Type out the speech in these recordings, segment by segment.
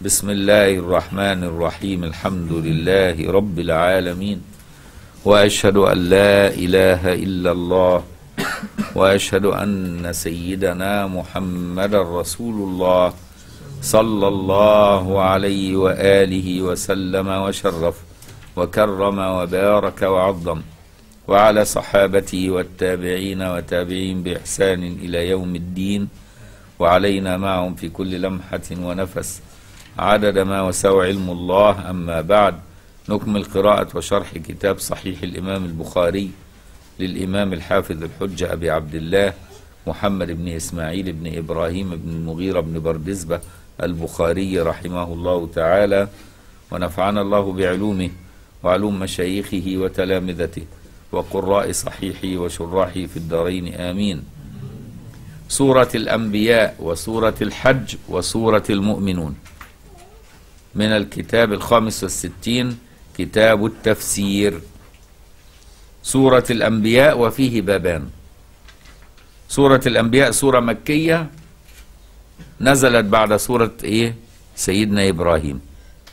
بسم الله الرحمن الرحيم الحمد لله رب العالمين واشهد ان لا اله الا الله واشهد ان سيدنا محمدا رسول الله صلى الله عليه واله وسلم وشرف وكرم وبارك وعظم وعلى صحابته والتابعين وتابعين باحسان الى يوم الدين وعلينا معهم في كل لمحه ونفس عدد ما وسع علم الله أما بعد نكمل قراءة وشرح كتاب صحيح الإمام البخاري للإمام الحافظ الحجة أبي عبد الله محمد بن إسماعيل بن إبراهيم بن المغيرة بن بردزبة البخاري رحمه الله تعالى ونفعنا الله بعلومه وعلوم مشايخه وتلامذته وقراء صحيحه وشراحه في الدارين آمين سورة الأنبياء وسورة الحج وسورة المؤمنون من الكتاب الخامس والستين كتاب التفسير سورة الأنبياء وفيه بابان سورة الأنبياء سورة مكية نزلت بعد سورة إيه سيدنا إبراهيم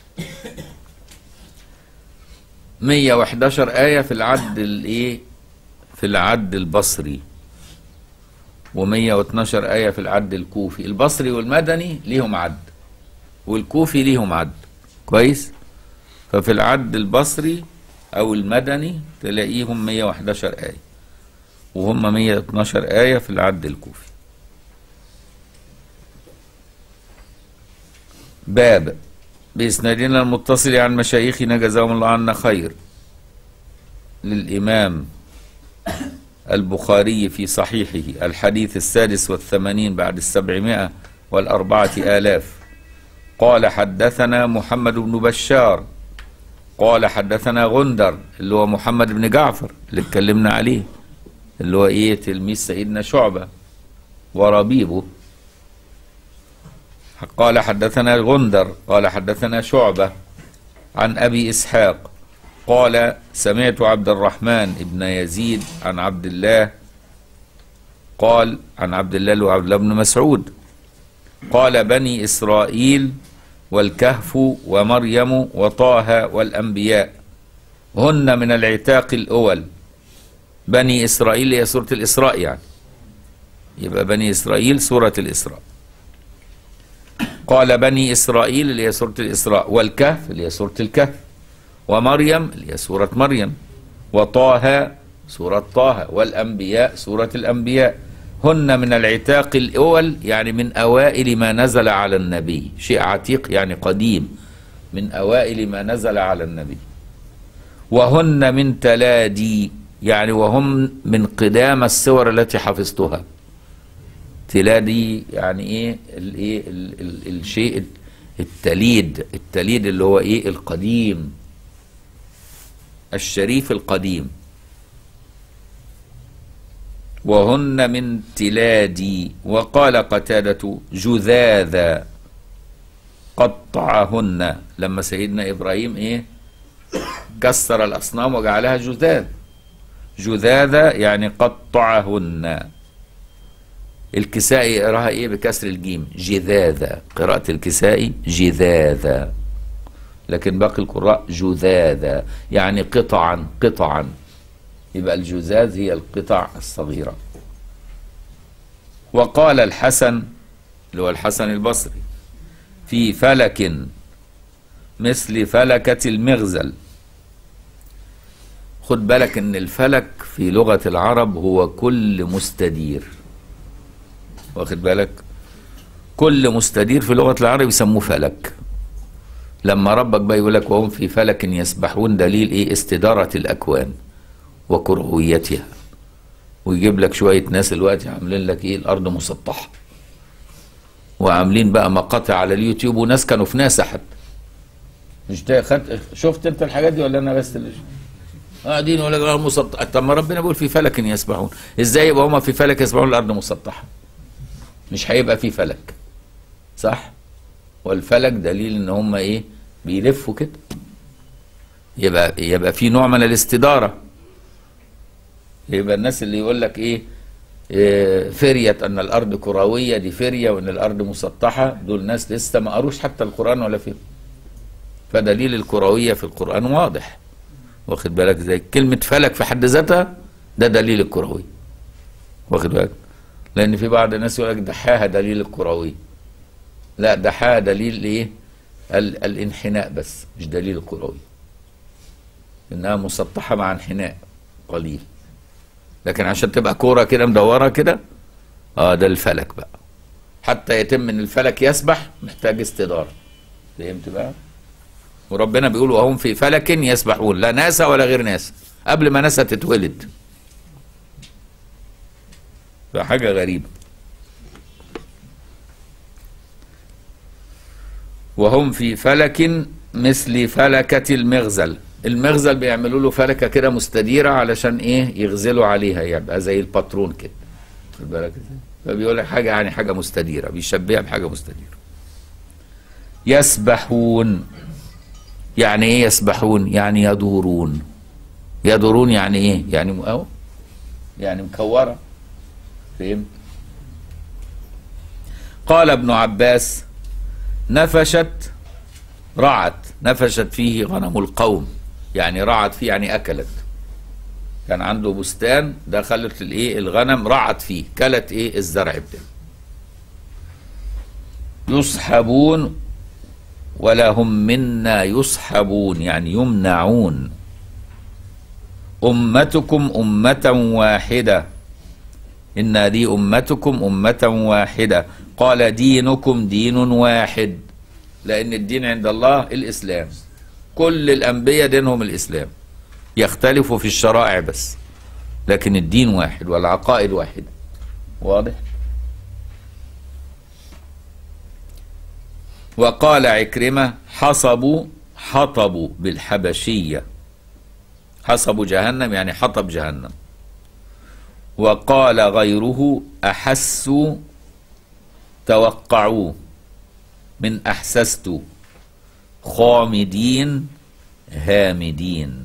111 آية في العد الإيه في العد البصري و112 آية في العد الكوفي البصري والمدني ليهم عد والكوفي ليهم عد كويس ففي العد البصري او المدني تلاقيهم 111 آية وهم 112 آية في العد الكوفي باب بإسنادنا المتصل عن مشايخنا جزاهم الله عنا خير للإمام البخاري في صحيحه الحديث السادس والثمانين بعد السبعمائة والأربعة آلاف قال حدثنا محمد بن بشار قال حدثنا غندر اللي هو محمد بن جعفر اللي اتكلمنا عليه اللي هو ايه تلميذ سيدنا شعبة وربيبه قال حدثنا غندر قال حدثنا شعبة عن أبي إسحاق قال سمعت عبد الرحمن بن يزيد عن عبد الله قال عن عبد الله وعبد الله بن مسعود قال بني إسرائيل والكهف ومريم وطه والأنبياء هن من العتاق الأول بني إسرائيل هي سورة الإسراء يعني يبقى بني إسرائيل سورة الإسراء قال بني إسرائيل اللي هي سورة الإسراء والكهف اللي هي سورة الكهف ومريم اللي هي سورة مريم وطه سورة طه والأنبياء سورة الأنبياء هن من العتاق الأول يعني من أوائل ما نزل على النبي شيء عتيق يعني قديم من أوائل ما نزل على النبي وهن من تلادي يعني وهم من قدام السور التي حفظتها تلادي يعني ايه الايه الشيء التليد التليد اللي هو ايه القديم الشريف القديم وهن من تلادي وقال قتادة جذاذا قطعهن لما سيدنا إبراهيم إيه كسر الأصنام وجعلها جذاذ جذاذا يعني قطعهن الكسائي يقراها إيه بكسر الجيم جذاذا قراءة الكسائي جذاذا لكن باقي القراء جذاذا يعني قطعا قطعا يبقى الجزاز هي القطع الصغيرة وقال الحسن اللي هو الحسن البصري في فلك مثل فلكة المغزل خد بالك ان الفلك في لغة العرب هو كل مستدير واخد بالك كل مستدير في لغة العرب يسموه فلك لما ربك بقى يقول لك وهم في فلك يسبحون دليل ايه استدارة الاكوان وكرويتها ويجيب لك شويه ناس دلوقتي عاملين لك ايه الارض مسطحه وعاملين بقى مقاطع على اليوتيوب وناس كانوا في ناسا حتى مش ده خد شفت انت الحاجات دي ولا انا بس اللي قاعدين يقول لك الارض مسطحه طب ما ربنا بيقول في فلك يسبحون ازاي يبقى هما في فلك يسبحون الارض مسطحه مش هيبقى في فلك صح والفلك دليل ان هما ايه بيلفوا كده يبقى يبقى في نوع من الاستداره يبقى الناس اللي يقول لك ايه إيه، فرية أن الأرض كروية دي فرية وأن الأرض مسطحة دول ناس لسه ما قروش حتى القرآن ولا فيه فدليل الكروية في القرآن واضح واخد بالك زي كلمة فلك في حد ذاتها ده دليل الكروية واخد بالك لأن في بعض الناس يقول لك دحاها دليل الكروية لا دحاها دليل إيه ال- الانحناء بس مش دليل الكروية إنها مسطحة مع انحناء قليل لكن عشان تبقى كوره كده مدوره كده اه ده الفلك بقى حتى يتم ان الفلك يسبح محتاج استداره فهمت بقى وربنا بيقول وهم في فلك يسبحون لا ناسا ولا غير ناسا قبل ما ناسا تتولد فحاجه غريبه وهم في فلك مثل فلكة المغزل المغزل بيعملوا له فلكة كده مستديرة علشان ايه يغزلوا عليها يبقى زي الباترون كده خد بالك ازاي فبيقول لك حاجة يعني حاجة مستديرة بيشبهها بحاجة مستديرة يسبحون يعني ايه يسبحون يعني يدورون يدورون يعني ايه يعني م- اهو يعني مكورة فهمت قال ابن عباس نفشت رعت نفشت فيه غنم القوم يعني رعت فيه يعني اكلت كان عنده بستان دخلت الايه الغنم رعت فيه كلت ايه الزرع بتاعه يصحبون ولا هم منا يصحبون يعني يمنعون أمتكم أمة واحدة إن هذه أمتكم أمة واحدة قال دينكم دين واحد لأن الدين عند الله الإسلام كل الأنبياء دينهم الإسلام يختلفوا في الشرائع بس لكن الدين واحد والعقائد واحدة واضح وقال عكرمة حصبوا حطبوا بالحبشية حصبوا جهنم يعني حطب جهنم وقال غيره أحسوا توقعوا من أحسست خامدين هامدين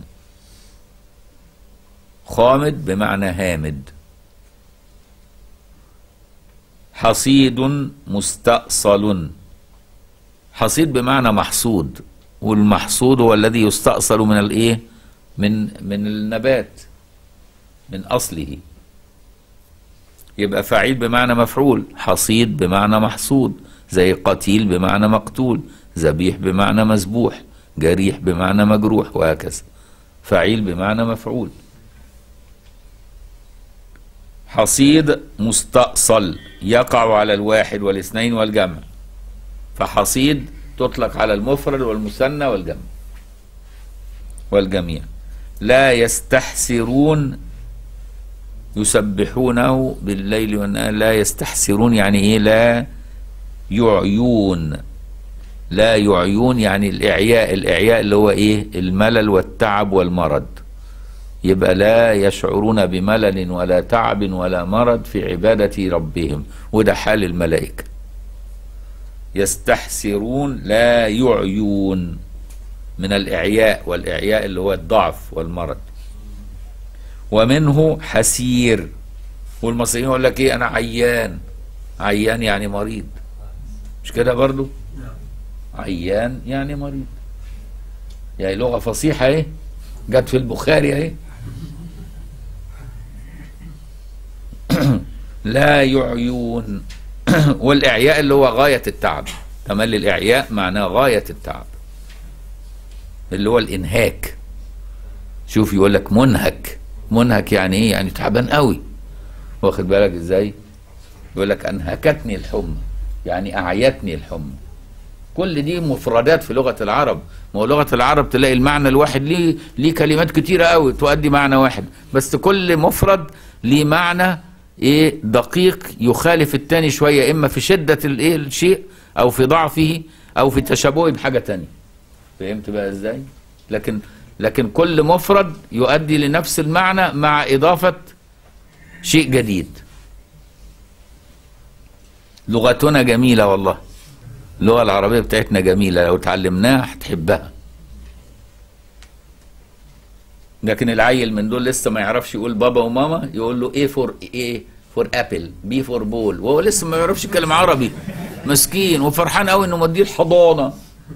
خامد بمعنى هامد حصيد مستأصل حصيد بمعنى محصود والمحصود هو الذي يستأصل من الايه من من النبات من اصله يبقى فعيل بمعنى مفعول حصيد بمعنى محصود زي قتيل بمعنى مقتول ذبيح بمعنى مذبوح جريح بمعنى مجروح وهكذا فعيل بمعنى مفعول حصيد مستأصل يقع على الواحد والاثنين والجمع فحصيد تطلق على المفرد والمثنى والجمع والجميع لا يستحسرون يسبحونه بالليل والنهار لا يستحسرون يعني ايه لا يعيون لا يعيون يعني الاعياء الاعياء اللي هو ايه الملل والتعب والمرض يبقى لا يشعرون بملل ولا تعب ولا مرض في عبادة ربهم وده حال الملائكة يستحسرون لا يعيون من الإعياء والإعياء اللي هو الضعف والمرض ومنه حسير والمصريين يقول لك ايه انا عيان عيان يعني مريض مش كده برضو عيان يعني مريض يعني لغة فصيحة ايه جت في البخاري اهي لا يعيون والإعياء اللي هو غاية التعب تملي الإعياء معناه غاية التعب اللي هو الإنهاك شوف يقول لك منهك منهك يعني إيه يعني تعبان قوي واخد بالك إزاي يقول لك أنهكتني الحمى يعني أعيتني الحمى كل دي مفردات في لغة العرب ما هو لغة العرب تلاقي المعنى الواحد ليه ليه كلمات كتيرة قوي تؤدي معنى واحد بس كل مفرد ليه معنى ايه دقيق يخالف التاني شوية اما في شدة الايه الشيء او في ضعفه او في تشابهه بحاجة تانية فهمت بقى ازاي لكن لكن كل مفرد يؤدي لنفس المعنى مع اضافة شيء جديد لغتنا جميلة والله اللغة العربية بتاعتنا جميلة لو اتعلمناها هتحبها لكن العيل من دول لسه ما يعرفش يقول بابا وماما يقول له ايه فور ايه فور ابل بي فور بول وهو لسه ما يعرفش يتكلم عربي مسكين وفرحان قوي انه مديه الحضانه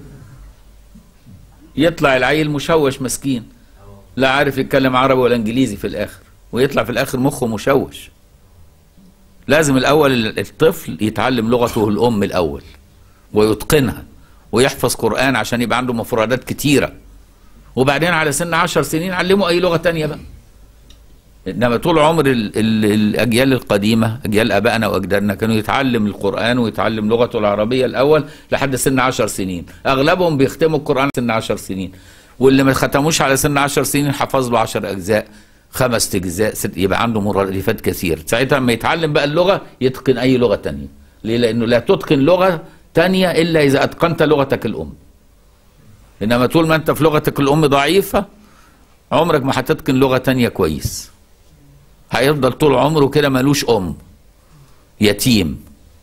يطلع العيل مشوش مسكين لا عارف يتكلم عربي ولا انجليزي في الاخر ويطلع في الاخر مخه مشوش لازم الاول الطفل يتعلم لغته الام الاول ويتقنها ويحفظ قران عشان يبقى عنده مفردات كتيره وبعدين على سن عشر سنين علمه اي لغه تانية بقى انما طول عمر ال ال الاجيال القديمه اجيال ابائنا واجدادنا كانوا يتعلم القران ويتعلم لغته العربيه الاول لحد سن عشر سنين اغلبهم بيختموا القران سن عشر سنين واللي ما ختموش على سن عشر سنين حفظ له عشر اجزاء خمس اجزاء ست يبقى عنده مرادفات كثير ساعتها لما يتعلم بقى اللغه يتقن اي لغه تانية ليه لانه لا تتقن لغه تانية الا اذا اتقنت لغتك الام انما طول ما انت في لغتك الام ضعيفه عمرك ما هتتقن لغه تانية كويس هيفضل طول عمره كده ملوش ام يتيم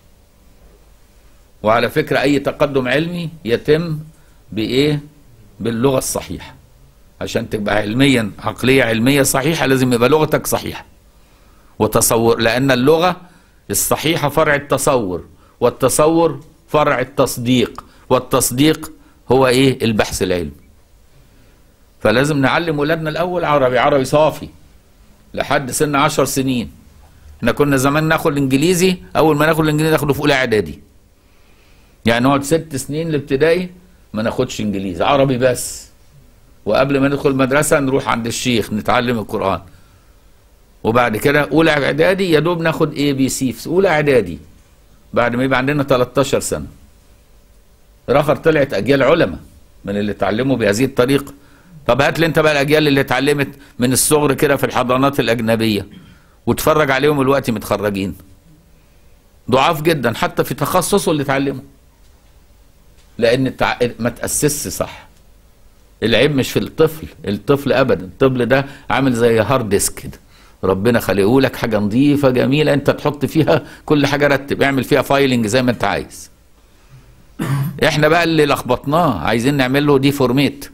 وعلى فكره اي تقدم علمي يتم بايه باللغه الصحيحه عشان تبقى علميا عقليه علميه صحيحه لازم يبقى لغتك صحيحه وتصور لان اللغه الصحيحه فرع التصور والتصور فرع التصديق والتصديق هو ايه البحث العلمي فلازم نعلم ولادنا الاول عربي عربي صافي لحد سن عشر سنين احنا كنا زمان ناخد الانجليزي اول ما ناخد الانجليزي ناخده في اولى اعدادي يعني نقعد ست سنين الابتدائي ما ناخدش انجليزي عربي بس وقبل ما ندخل المدرسه نروح عند الشيخ نتعلم القران وبعد كده اولى اعدادي يا دوب ناخد اي بي سي في اولى اعدادي بعد ما يبقى عندنا 13 سنه رخر طلعت اجيال علماء من اللي اتعلموا بهذه الطريقه طب هات لي انت بقى الاجيال اللي اتعلمت من الصغر كده في الحضانات الاجنبيه واتفرج عليهم الوقت متخرجين ضعاف جدا حتى في تخصصه اللي اتعلمه لان التع... ما تاسسش صح العيب مش في الطفل الطفل ابدا الطفل ده عامل زي هارد ديسك كده ربنا خلقه لك حاجه نظيفه جميله انت تحط فيها كل حاجه رتب اعمل فيها فايلنج زي ما انت عايز احنا بقى اللي لخبطناه عايزين نعمل له دي فورميت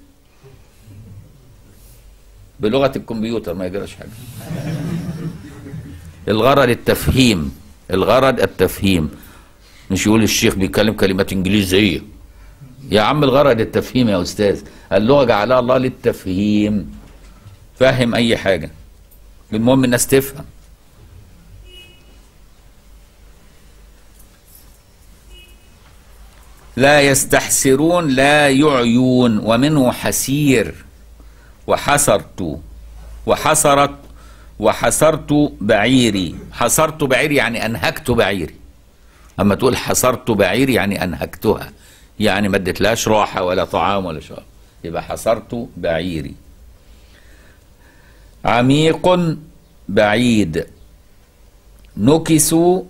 بلغه الكمبيوتر ما يجراش حاجه الغرض التفهيم الغرض التفهيم مش يقول الشيخ بيتكلم كلمات انجليزيه يا عم الغرض التفهيم يا استاذ اللغه جعلها الله للتفهيم فهم اي حاجه المهم الناس تفهم لا يستحسرون لا يعيون ومنه حسير وحسرت وحسرت وحسرت بعيري حسرت بعيري يعني انهكت بعيري اما تقول حسرت بعيري يعني انهكتها يعني ما اديتلهاش راحه ولا طعام ولا شراب يبقى حسرت بعيري عميق بعيد نكسوا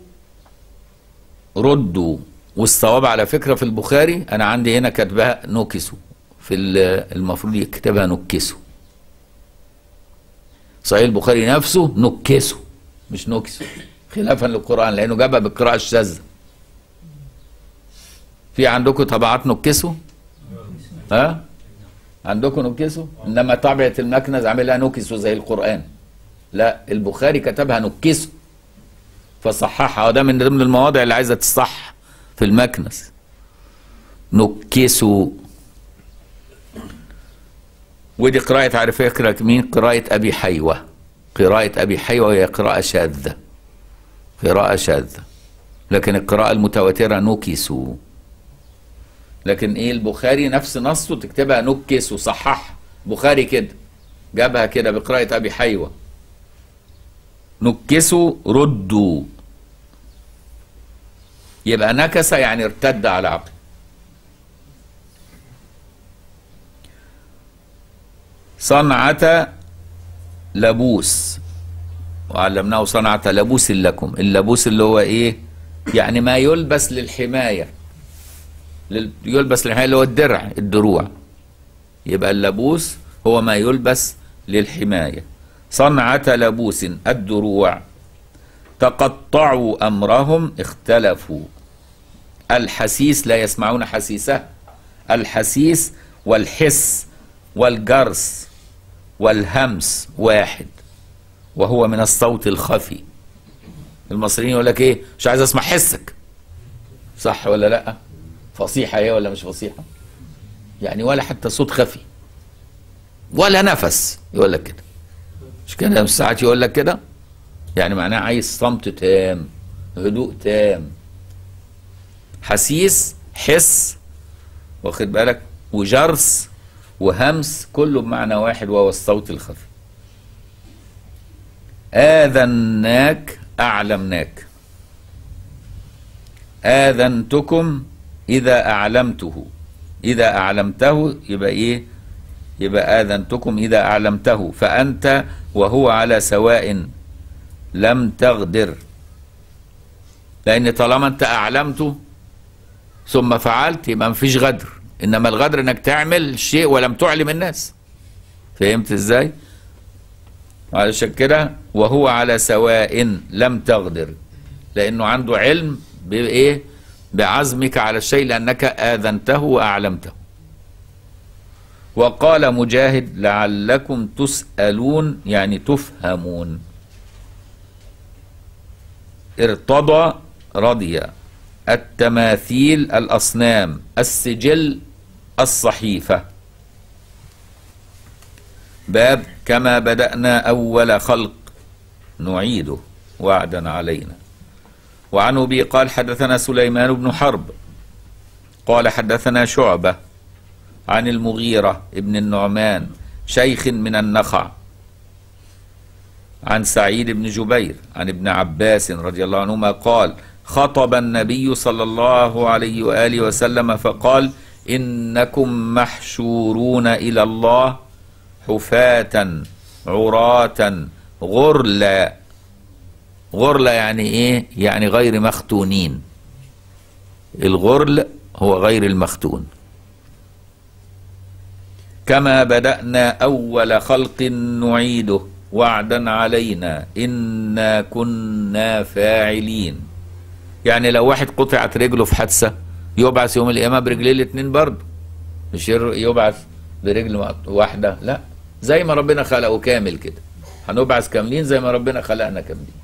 ردوا والصواب على فكره في البخاري انا عندي هنا كاتبها نكسوا في المفروض يكتبها نكسوا صحيح البخاري نفسه نكسوا مش نكسوا خلافا للقران لانه جابها بالقراءه الشاذه في عندكم طبعات نكسوا ها عندكم نكسوا انما طبعه المكنز عاملها نكسوا زي القران لا البخاري كتبها نكسوا فصححها وده من ضمن المواضع اللي عايزه تصح في المكنس نكسوا ودي قراءة على فكرة مين قراءة أبي حيوة قراءة أبي حيوة هي قراءة شاذة قراءة شاذة لكن القراءة المتواترة نكسوا لكن ايه البخاري نفس نصه تكتبها نكس وصحح بخاري كده جابها كده بقراءة أبي حيوة نكسوا ردوا يبقى نكس يعني ارتد على عقل صنعة لبوس وعلمناه صنعة لبوس لكم اللبوس اللي هو ايه يعني ما يلبس للحماية يلبس للحماية اللي هو الدرع الدروع يبقى اللبوس هو ما يلبس للحماية صنعة لبوس الدروع تقطعوا أمرهم اختلفوا الحسيس لا يسمعون حسيسه الحسيس والحس والجرس والهمس واحد وهو من الصوت الخفي المصريين يقول لك ايه مش عايز اسمع حسك صح ولا لا فصيحه ايه ولا مش فصيحه يعني ولا حتى صوت خفي ولا نفس يقول لك كده مش كده مش ساعات يقول لك كده يعني معناه عايز صمت تام هدوء تام حسيس حس واخد بالك وجرس وهمس كله بمعنى واحد وهو الصوت الخفي آذناك أعلمناك آذنتكم إذا أعلمته إذا أعلمته يبقى إيه يبقى آذنتكم إذا أعلمته فأنت وهو على سواء لم تغدر لأن طالما أنت أعلمته ثم فعلت يبقى مفيش غدر إنما الغدر إنك تعمل شيء ولم تعلم الناس فهمت إزاي؟ علشان كده وهو على سواء لم تغدر لأنه عنده علم بإيه؟ بعزمك على الشيء لأنك آذنته وأعلمته وقال مجاهد لعلكم تسألون يعني تفهمون ارتضى رضي التماثيل الأصنام السجل الصحيفة باب كما بدأنا أول خلق نعيده وعدا علينا وعن أبي قال حدثنا سليمان بن حرب قال حدثنا شعبة عن المغيرة ابن النعمان شيخ من النخع عن سعيد بن جبير عن ابن عباس رضي الله عنهما قال خطب النبي صلى الله عليه وآله وسلم فقال إنكم محشورون إلى الله حفاة عراة غرلا غرلا يعني ايه يعني غير مختونين الغرل هو غير المختون كما بدأنا أول خلق نعيده وعدا علينا إنا كنا فاعلين يعني لو واحد قطعت رجله في حادثة يبعث يوم القيامة برجليه الاتنين برضه مش ير- يبعث برجل واحدة لا زي ما ربنا خلقه كامل كده هنبعث كاملين زي ما ربنا خلقنا كاملين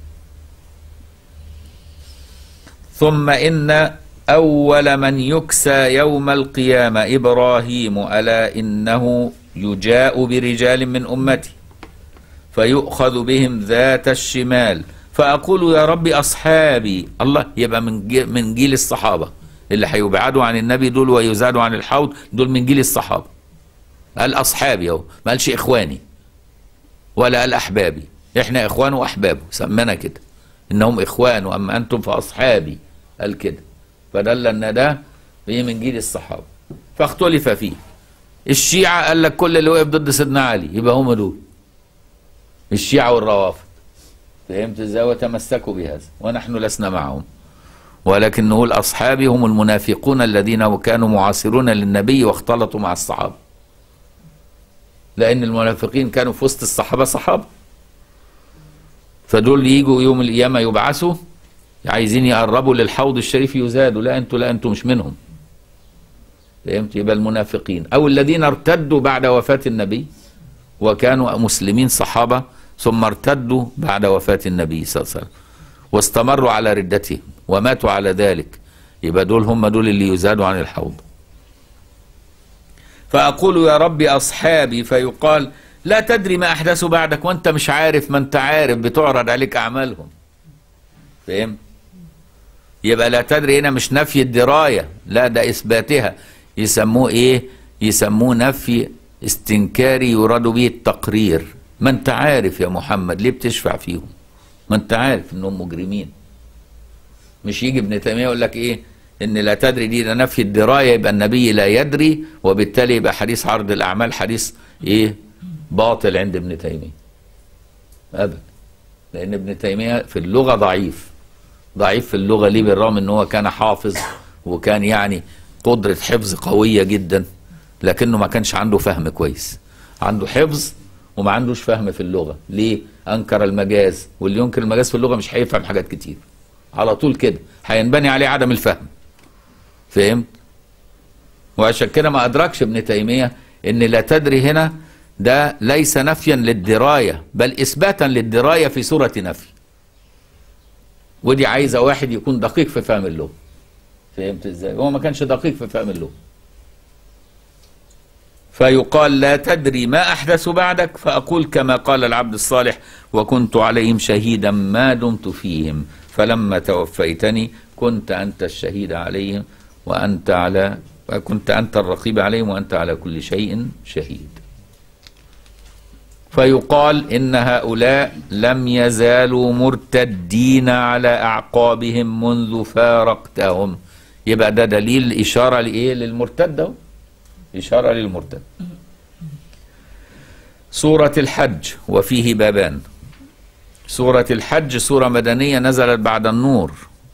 ثم إن أول من يكسى يوم القيامة إبراهيم ألا إنه يجاء برجال من أمتي فيؤخذ بهم ذات الشمال فأقول يا رب أصحابي الله يبقى من جيل, من جيل الصحابة اللي هيبعدوا عن النبي دول ويزادوا عن الحوض دول من جيل الصحابة قال أصحابي أهو ما قالش إخواني ولا قال أحبابي إحنا إخوان وأحبابه سمنا كده إنهم إخوان وأما أنتم فأصحابي قال كده فدل أن ده إيه من جيل الصحابة فاختلف فيه الشيعة قال لك كل اللي وقف ضد سيدنا علي يبقى هم دول الشيعة والروافض فهمت ازاي وتمسكوا بهذا ونحن لسنا معهم ولكن نقول أصحابي هم المنافقون الذين كانوا معاصرون للنبي واختلطوا مع الصحابة لأن المنافقين كانوا في وسط الصحابة صحابة فدول يجوا يوم القيامة يبعثوا عايزين يقربوا للحوض الشريف يزادوا لا انتوا لا انتوا مش منهم فهمت يبقى المنافقين او الذين ارتدوا بعد وفاة النبي وكانوا مسلمين صحابة ثم ارتدوا بعد وفاة النبي صلى الله عليه وسلم واستمروا على ردتهم وماتوا على ذلك يبقى دول هم دول اللي يزادوا عن الحوض فأقول يا ربي أصحابي فيقال لا تدري ما أحدثوا بعدك وأنت مش عارف ما أنت عارف بتعرض عليك أعمالهم فهم يبقى لا تدري هنا مش نفي الدراية لا ده إثباتها يسموه إيه يسموه نفي استنكاري يراد به التقرير ما أنت عارف يا محمد ليه بتشفع فيهم ما أنت عارف إنهم مجرمين مش يجي ابن تيمية يقول لك إيه ان لا تدري دي ده نفي الدرايه يبقى النبي لا يدري وبالتالي يبقى حديث عرض الاعمال حديث ايه باطل عند ابن تيميه ابدا لان ابن تيميه في اللغه ضعيف ضعيف في اللغه ليه بالرغم ان هو كان حافظ وكان يعني قدره حفظ قويه جدا لكنه ما كانش عنده فهم كويس عنده حفظ وما عندوش فهم في اللغه ليه انكر المجاز واللي ينكر المجاز في اللغه مش هيفهم حاجات كتير على طول كده هينبني عليه عدم الفهم فهمت وعشان كده ما ادركش ابن تيميه ان لا تدري هنا ده ليس نفيا للدرايه بل اثباتا للدرايه في صوره نفي ودي عايزة واحد يكون دقيق في فهم اللغة فهمت ازاي هو ما كانش دقيق في فهم اللغة فيقال لا تدري ما أحدث بعدك فأقول كما قال العبد الصالح وكنت عليهم شهيدا ما دمت فيهم فلما توفيتني كنت أنت الشهيد عليهم وأنت على وكنت أنت الرقيب عليهم وأنت على كل شيء شهيد فيقال إن هؤلاء لم يزالوا مرتدين على أعقابهم منذ فارقتهم يبقى ده دليل إشارة لإيه للمرتد أهو. إشارة للمرتد سورة الحج وفيه بابان سورة الحج سورة مدنية نزلت بعد النور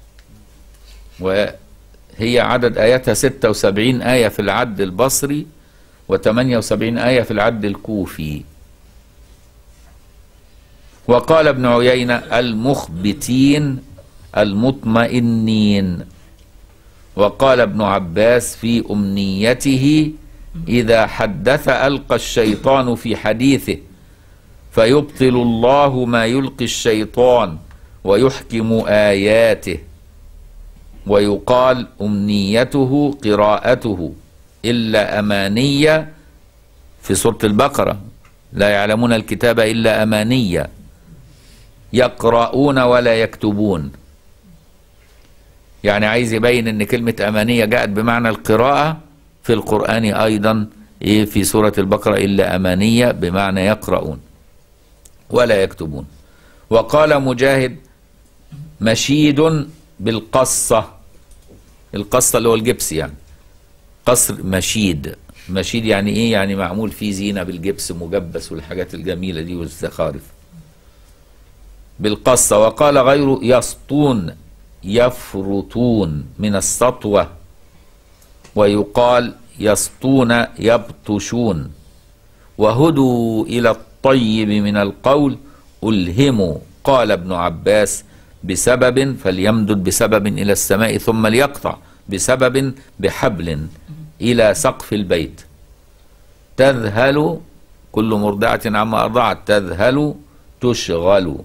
وهي عدد آياتها 76 آية في العد البصري و78 آية في العد الكوفي وقال ابن عيينة المخبتين المطمئنين وقال ابن عباس في أمنيته إذا حدث ألقى الشيطان في حديثه فيبطل الله ما يلقي الشيطان ويحكم آياته ويقال أمنيته قراءته إلا أمانية في سورة البقرة لا يعلمون الكتاب إلا أمانية يقرؤون ولا يكتبون يعني عايز يبين ان كلمة أمانية جاءت بمعنى القراءة في القرآن أيضا إيه في سورة البقرة إلا أمانية بمعنى يقرؤون ولا يكتبون وقال مجاهد مشيد بالقصة القصة اللي هو الجبس يعني قصر مشيد مشيد يعني ايه يعني معمول فيه زينة بالجبس مجبس والحاجات الجميلة دي والزخارف بالقصة وقال غيره يسطون يفرطون من السطوة ويقال يسطون يبطشون وهدوا إلى الطيب من القول ألهموا قال ابن عباس بسبب فليمدد بسبب إلى السماء ثم ليقطع بسبب بحبل إلى سقف البيت تذهل كل مرضعة عما أرضعت تذهل تشغل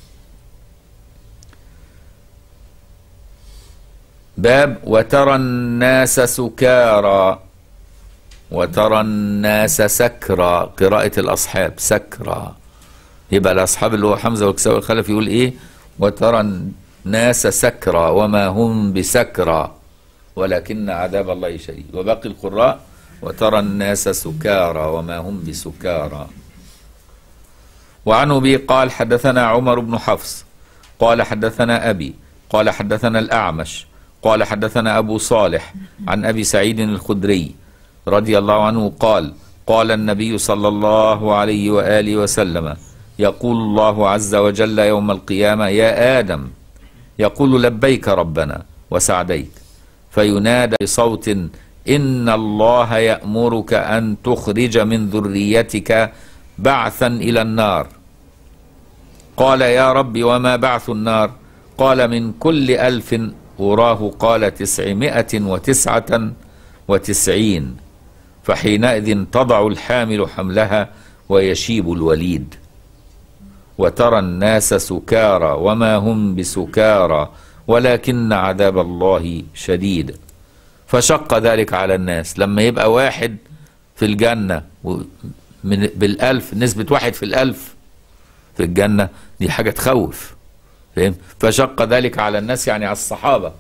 باب وترى الناس سكارى وترى الناس سكرى قراءة الأصحاب سكرى يبقى الأصحاب اللي هو حمزة والكساء والخلف يقول إيه وترى الناس سكرى وما هم بسكرى ولكن عذاب الله شديد وباقي القراء وترى الناس سكارى وما هم بسكارى وعن أبي قال حدثنا عمر بن حفص قال حدثنا أبي قال حدثنا الأعمش قال حدثنا أبو صالح عن أبي سعيد الخدري رضي الله عنه قال قال النبي صلى الله عليه وآله وسلم يقول الله عز وجل يوم القيامة يا آدم يقول لبيك ربنا وسعديك فينادى بصوت إن الله يأمرك أن تخرج من ذريتك بعثا إلى النار قال يا رب وما بعث النار قال من كل ألف أراه قال تسعمائة وتسعة وتسعين فحينئذ تضع الحامل حملها ويشيب الوليد وترى الناس سكارى وما هم بسكارى ولكن عذاب الله شديد فشق ذلك على الناس لما يبقى واحد في الجنة من بالألف نسبة واحد في الألف في الجنة دي حاجة تخوف فهم فشق ذلك على الناس يعني على الصحابة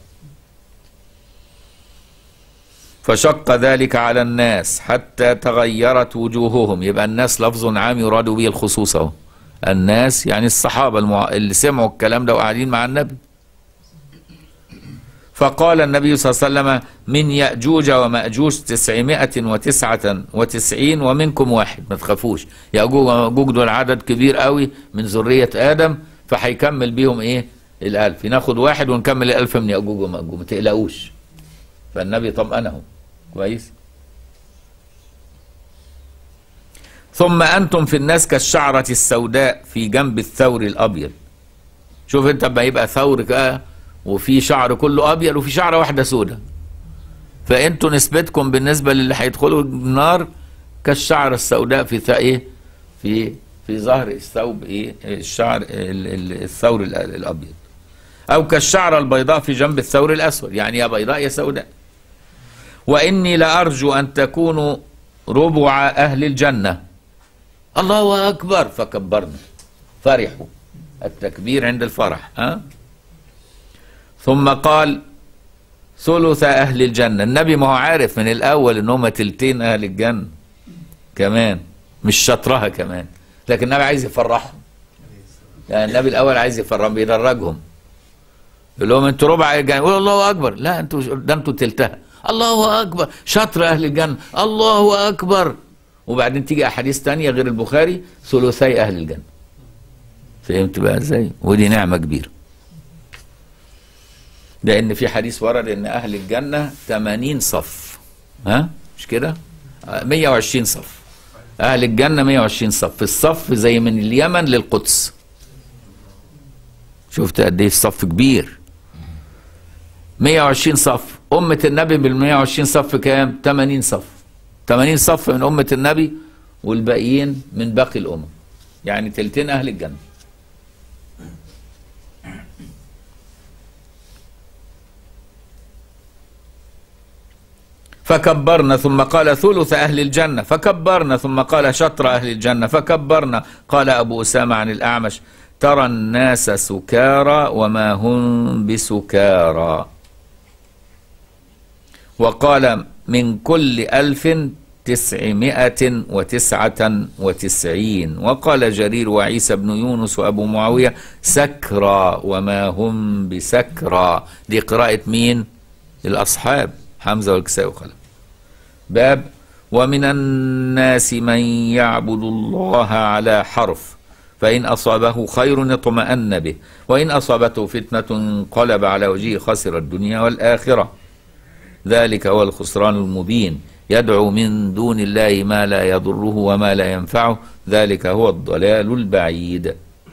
فشق ذلك على الناس حتى تغيرت وجوههم يبقى الناس لفظ عام يراد به الخصوص اهو الناس يعني الصحابة المع... اللي سمعوا الكلام ده وقاعدين مع النبي فقال النبي صلى الله عليه وسلم من يأجوج ومأجوج تسعمائة وتسعة وتسعين ومنكم واحد ما تخافوش يأجوج ومأجوج دول عدد كبير قوي من ذرية آدم فهيكمل بيهم ايه الألف ناخد واحد ونكمل الألف من يأجوج ومأجوج ما تقلقوش فالنبي طمأنهم كويس ثم أنتم في الناس كالشعرة السوداء في جنب الثور الأبيض شوف انت لما يبقى ثور كده وفي شعر كله ابيض وفي شعره واحده سوداء فانتوا نسبتكم بالنسبه للي هيدخلوا النار كالشعر السوداء في ايه في في ظهر الثوب ايه الشعر الثور الابيض أو كالشعرة البيضاء في جنب الثور الأسود يعني يا بيضاء يا سوداء وإني لأرجو أن تكونوا ربع أهل الجنة الله أكبر فكبرنا فرحوا التكبير عند الفرح ها ثم قال ثلث أهل الجنة النبي ما هو عارف من الأول إن هم تلتين أهل الجنة كمان مش شطرها كمان لكن النبي عايز يفرحهم يعني النبي الأول عايز يفرحهم بيدرجهم يقول لهم انتوا ربع الجنة يقول الله أكبر لا انتوا ده انتوا تلتها الله أكبر شطر أهل الجنة الله أكبر وبعدين تيجي أحاديث تانية غير البخاري ثلثي أهل الجنة فهمت بقى ازاي ودي نعمة كبيرة لأن في حديث ورد إن أهل الجنة 80 صف ها مش كده 120 صف أهل الجنة 120 صف الصف زي من اليمن للقدس شفت قد ايه الصف كبير 120 صف أمة النبي بال 120 صف كام 80 صف 80 صف من أمة النبي والباقيين من باقي الأمم يعني تلتين أهل الجنة فكبرنا ثم قال ثلث أهل الجنة فكبرنا ثم قال شطر أهل الجنة فكبرنا قال أبو أسامة عن الأعمش ترى الناس سكارى وما هم بسكارى وقال من كل ألف تسعمائة وتسعة وتسعين وقال جرير وعيسى بن يونس وأبو معاوية سكرى وما هم بسكرى دي قراءة مين الأصحاب حمزة والكساء وخلف باب ومن الناس من يعبد الله على حرف فإن أصابه خير اطمأن به وإن أصابته فتنة انقلب على وجهه خسر الدنيا والآخرة ذلك هو الخسران المبين يدعو من دون الله ما لا يضره وما لا ينفعه ذلك هو الضلال البعيد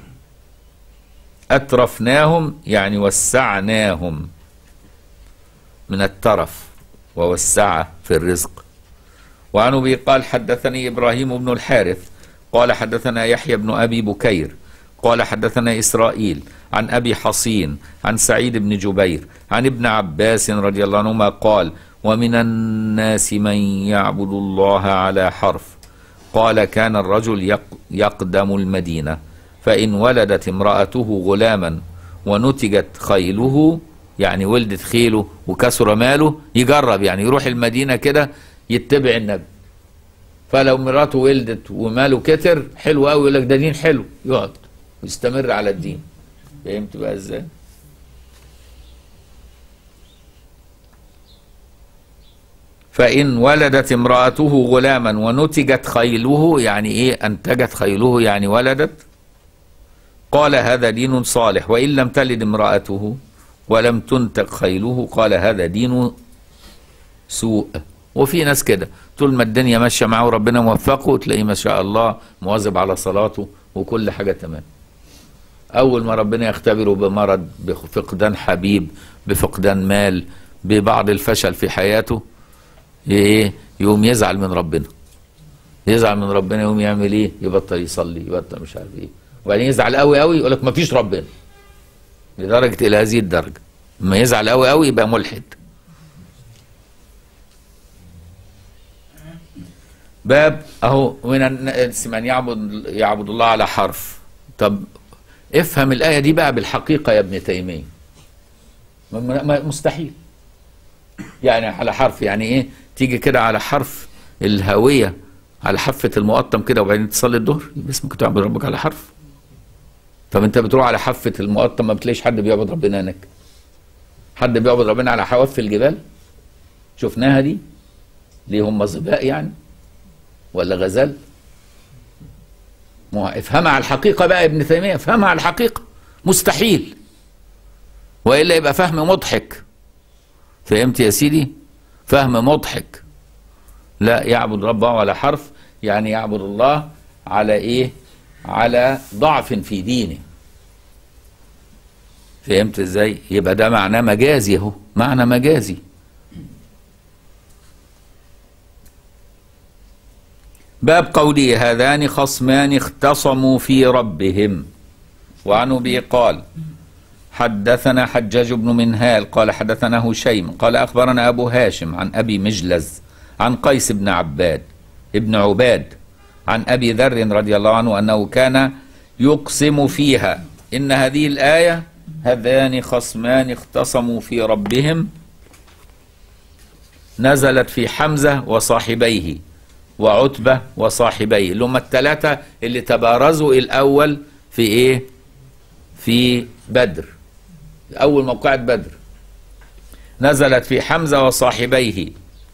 أترفناهم يعني وسعناهم من الترف ووسع في الرزق وعن أبي قال حدثني إبراهيم بن الحارث قال حدثنا يحيى بن أبي بكير قال حدثنا إسرائيل عن أبي حصين عن سعيد بن جبير عن ابن عباس رضي الله عنهما قال ومن الناس من يعبد الله على حرف قال كان الرجل يقدم المدينة فإن ولدت امرأته غلاما ونتجت خيله يعني ولدت خيله وكسر ماله يجرب يعني يروح المدينة كده يتبع النبي فلو مراته ولدت وماله كتر حلو قوي يقول لك ده دين حلو يقعد ويستمر على الدين فهمت بقى ازاي؟ فإن ولدت امرأته غلاما ونتجت خيله يعني إيه أنتجت خيله يعني ولدت قال هذا دين صالح وإن لم تلد امرأته ولم تنتج خيله قال هذا دين سوء وفي ناس كده طول ما الدنيا ماشيه معاه وربنا موفقه تلاقيه ما شاء الله مواظب على صلاته وكل حاجه تمام اول ما ربنا يختبره بمرض بفقدان حبيب بفقدان مال ببعض الفشل في حياته ايه يقوم يزعل من ربنا يزعل من ربنا يقوم يعمل ايه يبطل يصلي يبطل مش عارف ايه وبعدين يزعل قوي قوي يقول لك ما فيش ربنا لدرجه الى هذه الدرجه لما يزعل قوي قوي يبقى ملحد باب اهو من الناس من يعبد يعبد الله على حرف طب افهم الايه دي بقى بالحقيقه يا ابن تيميه مستحيل يعني على حرف يعني ايه تيجي كده على حرف الهويه على حافه المقطم كده وبعدين تصلي الظهر اسمك تعبد ربك على حرف طب انت بتروح على حافه المقطم ما بتلاقيش حد بيعبد ربنا هناك حد بيعبد ربنا على حواف الجبال شفناها دي ليه هم ظباء يعني ولا غزال ما افهمها على الحقيقة بقى ابن تيمية افهمها على الحقيقة مستحيل وإلا يبقى فهم مضحك فهمت يا سيدي فهم مضحك لا يعبد ربه على حرف يعني يعبد الله على ايه على ضعف في دينه فهمت ازاي يبقى ده معناه مجازي اهو معنى مجازي باب قوله هذان خصمان اختصموا في ربهم وعن ابي قال حدثنا حجاج بن منهال قال حدثنا هشيم قال أخبرنا أبو هاشم عن أبي مجلز عن قيس بن عباد ابن عباد عن أبي ذر رضي الله عنه أنه كان يقسم فيها إن هذه الآية هذان خصمان اختصموا في ربهم نزلت في حمزة وصاحبيه وعتبة وصاحبيه اللي هم الثلاثة اللي تبارزوا الأول في إيه؟ في بدر أول موقعة بدر نزلت في حمزة وصاحبيه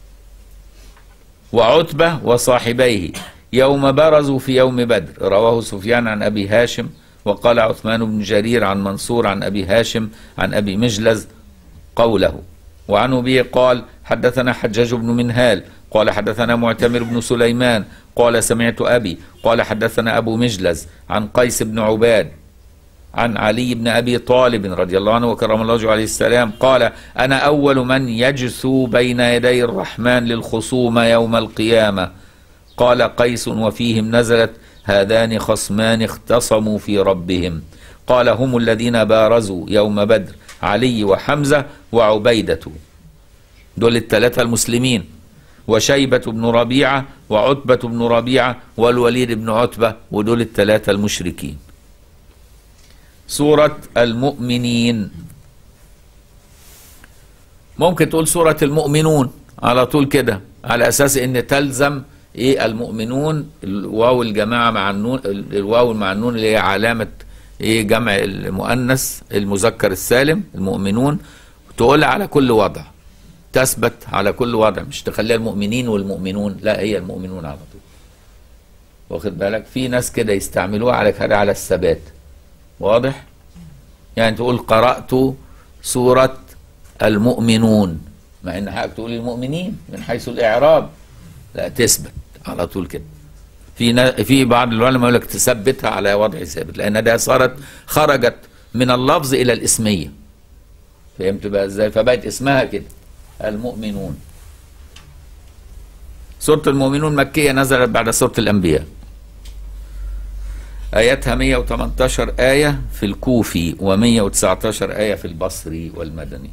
وعتبة وصاحبيه يوم برزوا في يوم بدر رواه سفيان عن أبي هاشم وقال عثمان بن جرير عن منصور عن أبي هاشم عن أبي مجلز قوله وعن أبي قال حدثنا حجاج بن منهال قال حدثنا معتمر بن سليمان قال سمعت أبي قال حدثنا أبو مجلز عن قيس بن عباد عن علي بن أبي طالب رضي الله عنه وكرم الله وجهه عليه السلام قال أنا أول من يجثو بين يدي الرحمن للخصومة يوم القيامة قال قيس وفيهم نزلت هذان خصمان اختصموا في ربهم قال هم الذين بارزوا يوم بدر علي وحمزة وعبيدة دول الثلاثة المسلمين وشيبة بن ربيعة وعتبة بن ربيعة والوليد بن عتبة ودول الثلاثة المشركين سورة المؤمنين ممكن تقول سورة المؤمنون على طول كده على أساس إن تلزم إيه المؤمنون الواو الجماعة مع النون الواو مع النون اللي هي علامة إيه جمع المؤنث المذكر السالم المؤمنون تقول على كل وضع تثبت على كل وضع مش تخليها المؤمنين والمؤمنون لا هي المؤمنون على طول واخد بالك في ناس كده يستعملوها على كده على الثبات واضح يعني تقول قرأت سورة المؤمنون مع ان حقك تقول المؤمنين من حيث الاعراب لا تثبت على طول كده في نا... في بعض العلماء يقول لك تثبتها على وضع ثابت لان ده صارت خرجت من اللفظ الى الاسميه فهمت بقى ازاي فبقت اسمها كده المؤمنون سورة المؤمنون مكية نزلت بعد سورة الأنبياء آياتها 118 آية في الكوفي و119 آية في البصري والمدني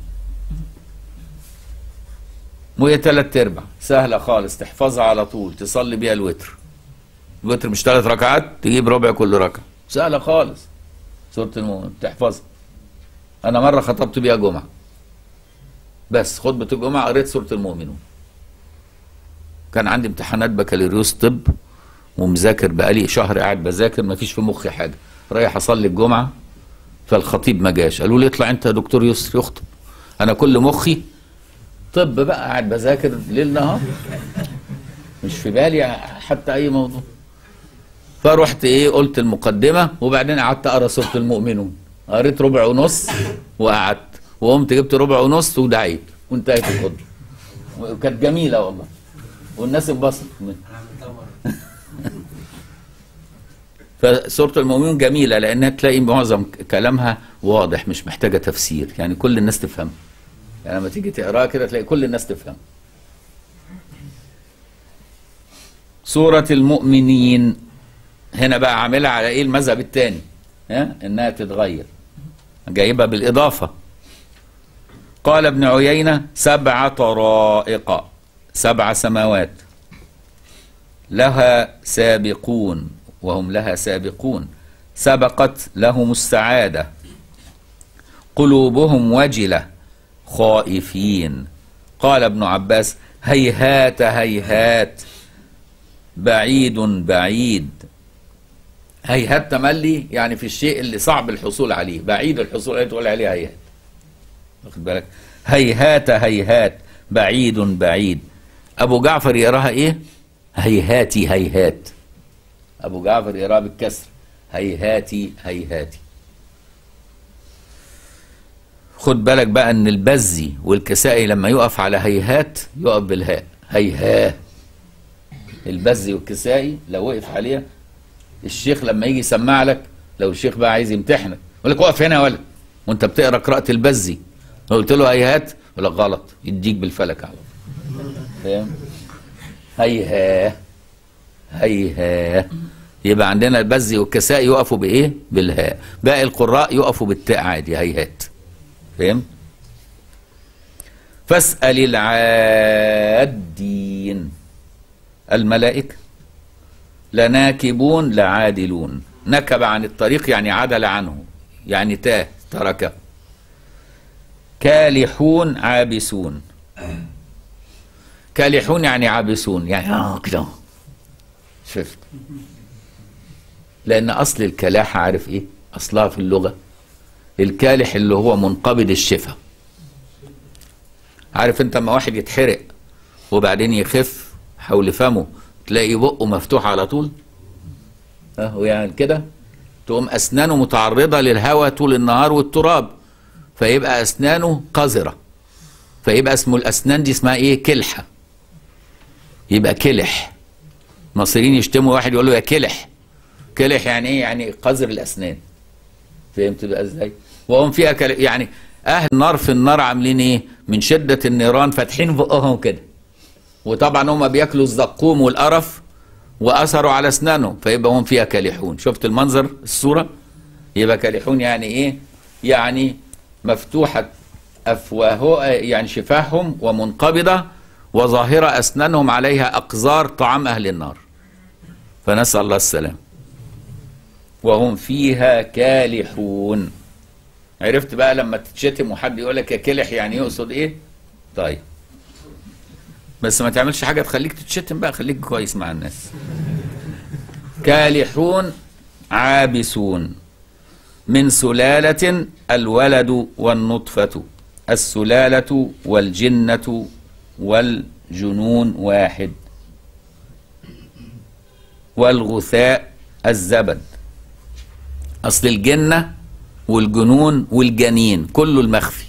وهي تلات ارباع سهلة خالص تحفظها على طول تصلي بيها الوتر الوتر مش ثلاث ركعات تجيب ربع كل ركعة سهلة خالص سورة المؤمن تحفظها أنا مرة خطبت بيها جمعة بس خطبة الجمعة قريت سورة المؤمنون كان عندي امتحانات بكالوريوس طب ومذاكر بقالي شهر قاعد بذاكر ما فيش في مخي حاجة رايح أصلي الجمعة فالخطيب ما جاش قالوا لي اطلع أنت يا دكتور يسري يخطب أنا كل مخي طب بقى قاعد بذاكر ليل نهار مش في بالي حتى أي موضوع فرحت إيه قلت المقدمة وبعدين قعدت أقرأ سورة المؤمنون قريت ربع ونص وقعدت وقمت جبت ربع ونص ودعيت وانتهت الخطبة وكانت جميلة والله والناس انبسطت فسورة المؤمنون جميلة لأنها تلاقي معظم كلامها واضح مش محتاجة تفسير يعني كل الناس تفهم يعني لما تيجي تقراها كده تلاقي كل الناس تفهم سورة المؤمنين هنا بقى عاملها على ايه المذهب الثاني ها انها تتغير جايبها بالاضافه قال ابن عيينه سبع طرائق سبع سماوات لها سابقون وهم لها سابقون سبقت لهم السعاده قلوبهم وجله خائفين قال ابن عباس هيهات هيهات بعيد بعيد هيهات تملي يعني في الشيء اللي صعب الحصول عليه بعيد الحصول عليه تقول عليه هيهات واخد بالك هيهات هيهات بعيد بعيد ابو جعفر يراها ايه هيهاتي هيهات ابو جعفر يراها بالكسر هيهاتي هيهاتي خد بالك بقى ان البزي والكسائي لما يقف على هيهات يقف بالهاء هيها البزي والكسائي لو وقف عليها الشيخ لما يجي يسمع لك لو الشيخ بقى عايز يمتحنك يقول لك اقف هنا يا ولد وانت بتقرا قراءه البزي لو قلت له هيهات يقول لك غلط يديك بالفلك على طول فاهم هيها هيها يبقى عندنا البزي والكساء يقفوا بايه بالهاء باقي القراء يقفوا بالتاء عادي هيهات فهمت فاسأل العادين الملائكة لناكبون لعادلون نكب عن الطريق يعني عدل عنه يعني تاه تركه كالحون عابسون كالحون يعني عابسون يعني اه كده شفت لان اصل الكلاحه عارف ايه اصلها في اللغه الكالح اللي هو منقبض الشفه عارف انت لما واحد يتحرق وبعدين يخف حول فمه تلاقي بقه مفتوح على طول اهو يعني كده تقوم اسنانه متعرضه للهواء طول النهار والتراب فيبقى اسنانه قذره فيبقى اسمه الاسنان دي اسمها ايه كلحه يبقى كلح المصريين يشتموا واحد يقول له يا كلح كلح يعني ايه يعني قذر الاسنان فهمت بقى ازاي وهم فيها كل... يعني اهل النار في النار عاملين ايه من شده النيران فاتحين بقهم كده وطبعا هم بياكلوا الزقوم والقرف واثروا على اسنانهم فيبقى هم فيها كالحون شفت المنظر الصوره يبقى كالحون يعني ايه يعني مفتوحه افواه يعني شفاههم ومنقبضه وظاهره اسنانهم عليها اقذار طعام اهل النار فنسال الله السلام وهم فيها كالحون عرفت بقى لما تتشتم وحد يقول لك يا كلح يعني يقصد ايه طيب بس ما تعملش حاجه تخليك تتشتم بقى خليك كويس مع الناس كالحون عابسون من سلالة الولد والنطفة السلالة والجنة والجنون واحد والغثاء الزبد أصل الجنة والجنون والجنين كله المخفي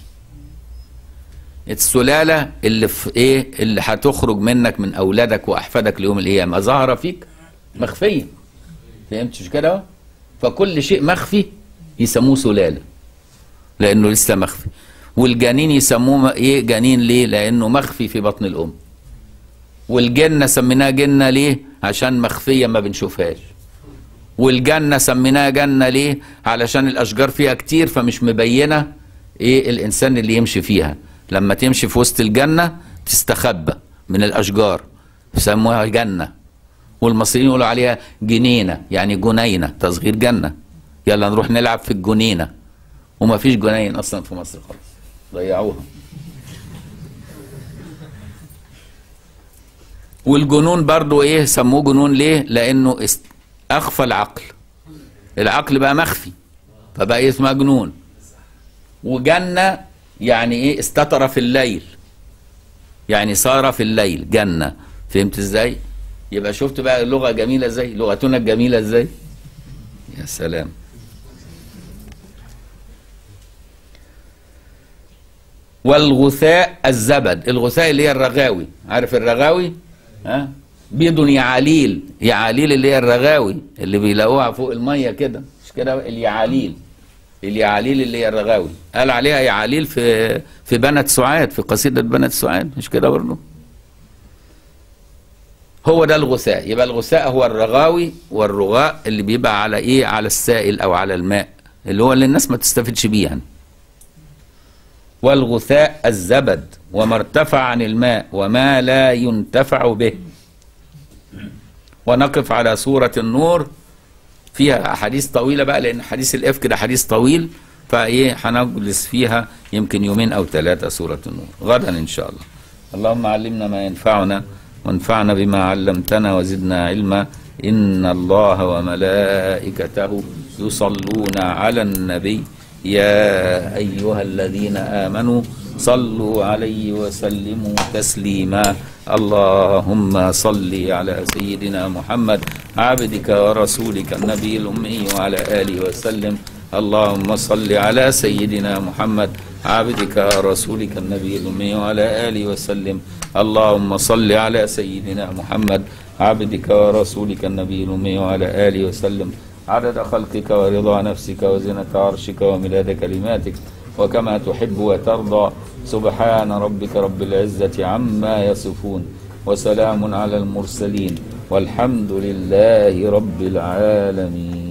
السلالة اللي في ايه اللي هتخرج منك من اولادك واحفادك ليوم القيامة ظاهرة فيك مخفية فهمتش كده فكل شيء مخفي يسموه سلالة لانه لسه مخفي والجنين يسموه ايه جنين ليه لانه مخفي في بطن الام والجنة سميناها جنة ليه عشان مخفية ما بنشوفهاش والجنة سميناها جنة ليه علشان الاشجار فيها كتير فمش مبينة ايه الانسان اللي يمشي فيها لما تمشي في وسط الجنة تستخبى من الاشجار يسموها جنة والمصريين يقولوا عليها جنينة يعني جنينة تصغير جنة يلا نروح نلعب في الجنينة وما فيش جنين اصلا في مصر خالص ضيعوها والجنون برضو ايه سموه جنون ليه لانه است... اخفى العقل العقل بقى مخفي فبقى اسمها جنون وجنة يعني ايه استتر في الليل يعني صار في الليل جنة فهمت ازاي يبقى شفت بقى اللغة جميلة ازاي لغتنا الجميلة ازاي يا سلام والغثاء الزبد الغثاء اللي هي الرغاوي عارف الرغاوي ها بيض يعاليل يعاليل اللي هي الرغاوي اللي بيلاقوها فوق الميه كده مش كده اليعاليل اليعاليل اللي هي الرغاوي قال عليها يعاليل في في بنت سعاد في قصيده بنت سعاد مش كده برضه هو ده الغثاء يبقى الغثاء هو الرغاوي والرغاء اللي بيبقى على ايه على السائل او على الماء اللي هو اللي الناس ما تستفدش بيه يعني والغثاء الزبد وما ارتفع عن الماء وما لا ينتفع به ونقف على سورة النور فيها أحاديث طويلة بقى لأن حديث الإفك ده حديث طويل فإيه هنجلس فيها يمكن يومين أو ثلاثة سورة النور غدا إن شاء الله اللهم علمنا ما ينفعنا وانفعنا بما علمتنا وزدنا علما إن الله وملائكته يصلون على النبي يا أيها الذين آمنوا صلوا عليه وسلموا تسليما اللهم صل على سيدنا محمد عبدك ورسولك النبي الأمي وعلى آله وسلم اللهم صل على سيدنا محمد عبدك ورسولك النبي الأمي وعلى آله وسلم اللهم صل على سيدنا محمد عبدك ورسولك النبي الأمي وعلى آله وسلم عدد خلقك ورضا نفسك وزنة عرشك ومداد كلماتك وكما تحب وترضى سبحان ربك رب العزة عما يصفون وسلام على المرسلين والحمد لله رب العالمين